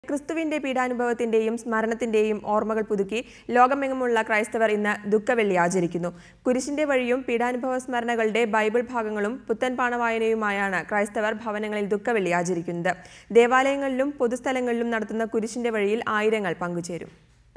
ക്രിസ്തുവിന്റെ പീഡാനുഭവത്തിന്റെയും സ്മരണത്തിന്റെയും ഓർമ്മകൾ പുതുക്കി ലോകമെങ്ങുമുള്ള ക്രൈസ്തവർ ഇന്ന് ദുഃഖവെള്ളി ആചരിക്കുന്നു കുരിശിന്റെ വഴിയും പീഡാനുഭവ സ്മരണകളുടെ ബൈബിൾ ഭാഗങ്ങളും പുത്തൻ പാണവായനയുമായാണ് ക്രൈസ്തവർ ഭവനങ്ങളിൽ ദുഃഖവെള്ളി ആചരിക്കുന്നത് ദേവാലയങ്ങളിലും പൊതുസ്ഥലങ്ങളിലും നടത്തുന്ന കുരിശിന്റെ വഴിയിൽ ആയിരങ്ങൾ പങ്കുചേരും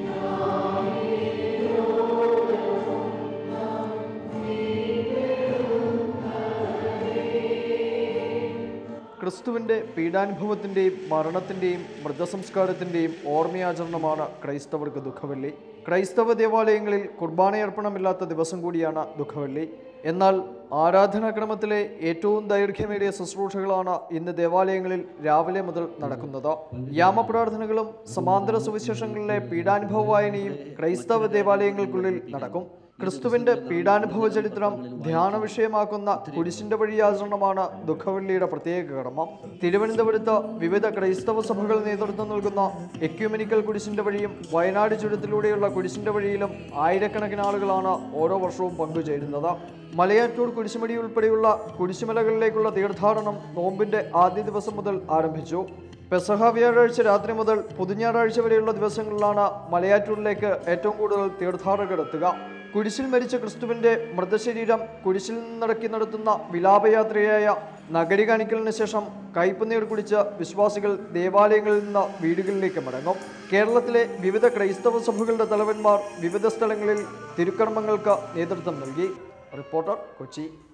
ക്രിസ്തുവിൻ്റെ പീഡാനുഭവത്തിൻ്റെയും മരണത്തിൻ്റെയും മൃതസംസ്കാരത്തിൻ്റെയും ഓർമ്മയാചരണമാണ് ക്രൈസ്തവർക്ക് ദുഃഖവെള്ളി ക്രൈസ്തവ ദേവാലയങ്ങളിൽ കുർബാനയർപ്പണമില്ലാത്ത ദിവസം കൂടിയാണ് ദുഃഖവെള്ളി എന്നാൽ ആരാധനാക്രമത്തിലെ ഏറ്റവും ദൈർഘ്യമേറിയ ശുശ്രൂഷകളാണ് ഇന്ന് ദേവാലയങ്ങളിൽ രാവിലെ മുതൽ നടക്കുന്നത് യാമപ്രാർത്ഥനകളും സമാന്തര സുവിശേഷങ്ങളിലെ പീഡാനുഭവ വായനയും ക്രൈസ്തവ ദേവാലയങ്ങൾക്കുള്ളിൽ നടക്കും ക്രിസ്തുവിന്റെ പീഡാനുഭവ ചരിത്രം ധ്യാന വിഷയമാക്കുന്ന കുരിശിന്റെ വഴിയാചരണമാണ് ദുഃഖവെള്ളിയുടെ പ്രത്യേക കർമ്മം തിരുവനന്തപുരത്ത് വിവിധ ക്രൈസ്തവ സഭകൾ നേതൃത്വം നൽകുന്ന എക്യുമെനിക്കൽ കുരിശിന്റെ വഴിയും വയനാട് ചുരത്തിലൂടെയുള്ള കുരിശിന്റെ വഴിയിലും ആയിരക്കണക്കിന് ആളുകളാണ് ഓരോ വർഷവും പങ്കുചേരുന്നത് മലയാറ്റൂർ കുരിശുമടി ഉൾപ്പെടെയുള്ള കുരിശുമലകളിലേക്കുള്ള തീർത്ഥാടനം നോമ്പിന്റെ ആദ്യ ദിവസം മുതൽ ആരംഭിച്ചു പെസഹ വ്യാഴാഴ്ച രാത്രി മുതൽ പുതുഞ്ഞാറാഴ്ച വരെയുള്ള ദിവസങ്ങളിലാണ് മലയാറ്റൂരിലേക്ക് ഏറ്റവും കൂടുതൽ തീർത്ഥാടകർ എത്തുക കുരിശിൽ മരിച്ച ക്രിസ്തുവിന്റെ മൃതശരീരം കുരിശിൽ നിന്നിറക്കി നടത്തുന്ന വിലാപയാത്രയായ നഗരി കാണിക്കലിന് ശേഷം കയ്പുനീർ കുടിച്ച് വിശ്വാസികൾ ദേവാലയങ്ങളിൽ നിന്ന് വീടുകളിലേക്ക് മടങ്ങും കേരളത്തിലെ വിവിധ ക്രൈസ്തവ സഭകളുടെ തലവന്മാർ വിവിധ സ്ഥലങ്ങളിൽ തിരുക്കർമ്മങ്ങൾക്ക് നേതൃത്വം നൽകി റിപ്പോർട്ടർ കൊച്ചി